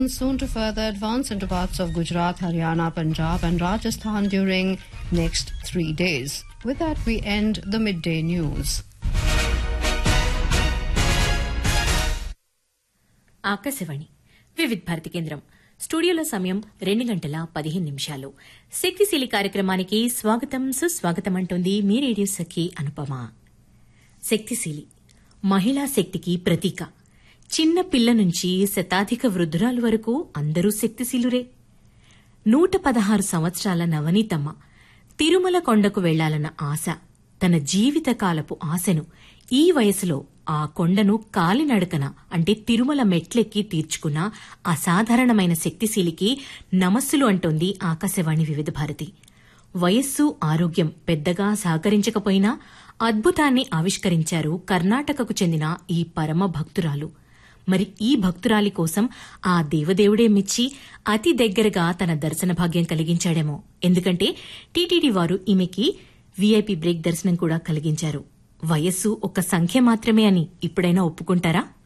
soon to further advance into parts of Gujarat, Haryana, Punjab, and Rajasthan during next three days. With that, we end the midday news. Akashvani Vividh Bharati కేంద్రం స్టూడియోలో సమయం రెండు గంటల పదిహేను నిమిషాలు శక్తిశీలి కార్యక్రమానికి స్వాగతం సుస్వాగతం అంటోంది మీ రేడియో సఖి అనుపమ శక్తిశీలి మహిళా శక్తికి ప్రతీక చిన్న పిల్ల నుంచి శతాధిక వృద్ధురాలు వరకు అందరూ శక్తిశీలురే నూట పదహారు సంవత్సరాల నవనీతమ్మ తిరుమల కొండకు వెళ్లాలన్న ఆశ తన జీవితకాలపు ఆశను ఈ వయసులో ఆ కొండను కాలినడకన అంటే తిరుమల మెట్లెక్కి తీర్చుకున్న అసాధారణమైన శక్తిశీలికి నమస్సులు అంటోంది ఆకాశవాణి వివిధ భారతి వయస్సు ఆరోగ్యం పెద్దగా సహకరించకపోయినా అద్భుతాన్ని ఆవిష్కరించారు కర్ణాటకకు చెందిన ఈ పరమ భక్తురాలు మరి ఈ భక్తురాలి కోసం ఆ దేవదేవుడే మెచ్చి అతి దగ్గరగా తన దర్శన భాగ్యం కలిగించాడేమో ఎందుకంటే టీటీడీ వారు ఈమెకి వీఐపీ బ్రేక్ దర్శనం కూడా కలిగించారు వయస్సు ఒక సంఖ్య మాత్రమే అని ఇప్పుడైనా ఒప్పుకుంటారా